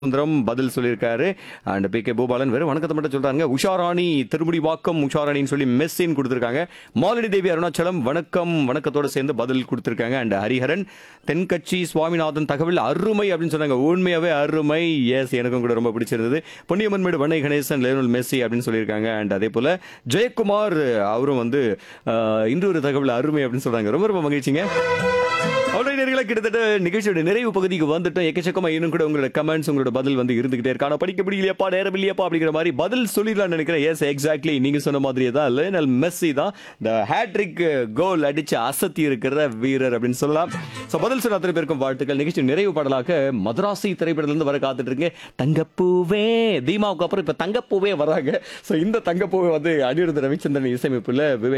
சுந்தரம் பதில் சொல்லியிருக்காரு and B K Boopalan வெறும் வணக்கத்தை மட்டும் சொல்றாங்க உஷாராணி திருமுடி வாக்கம் உஷாராணின்னு சொல்லி மெஸ்ஸின் கொடுத்துருக்காங்க மாலினி தேவி அருணாச்சலம் வணக்கம் வணக்கத்தோட சேர்ந்து பதில் கொடுத்துருக்காங்க அண்ட் ஹரிஹரன் தென்கட்சி சுவாமிநாதன் தகவல் அருமை அப்படின்னு சொன்னாங்க உண்மையாவே அருமை எஸ் எனக்கும் கூட ரொம்ப பிடிச்சிருந்தது பொன்னியம்மன் மேடு வண்ணை கணேசன் லேனல் மெஸ்ஸி அப்படின்னு சொல்லியிருக்காங்க அண்ட் அதே போல ஜெயக்குமார் அவரும் வந்து அஹ், இன்று ஒரு தகவல் அருமை அப்படின்னு சொல்றாங்க ரொம்ப ரொம்ப மகிழ்ச்சிங்க அவ்வளோ நேரங்களா கிட்டத்தட்ட நிகழ்ச்சியோட நிறைவு பகுதிக்கு வந்துட்டோம் எக்கச்சக்கமா இன்னும் கூட உங்களோட கமெண்ட்ஸ் உங்களோட பதில் வந்து இருந்துகிட்டே இருக்கு ஆனா படிக்க முடியலையாப்பா நேரம் இல்லையாப்பா அப்படிங்கிற மாதிரி பதில் சொல்லிடலாம்னு நினைக்கிறேன் எஸ் எக்ஸாக்ட்லி நீங்க சொன்ன மாதிரியே தான் லேனல் மெஸ்ஸி தான் இந்த ஹேட்ரிக் கோல் அடிச்சு அசத்தி இருக்கிற வீரர் அப்படின்னு சொல்லலாம் ஸோ பதில் சொன்ன அத்தனை பேருக்கும் வாழ்த்துக்கள் நிகழ்ச்சி நிறைவு பாடலாக மதராசி திரைப்படத்திலிருந்து வர காத்துட்டு இருக்கேன் தங்கப்பூவே தீமாவுக்கு அப்புறம் இப்ப தங்கப்பூவே வராங்க ஸோ இந்த தங்கப்பூவை வந்து அனிருத் ரவிச்சந்திரன் இசையமைப்புல விவேக்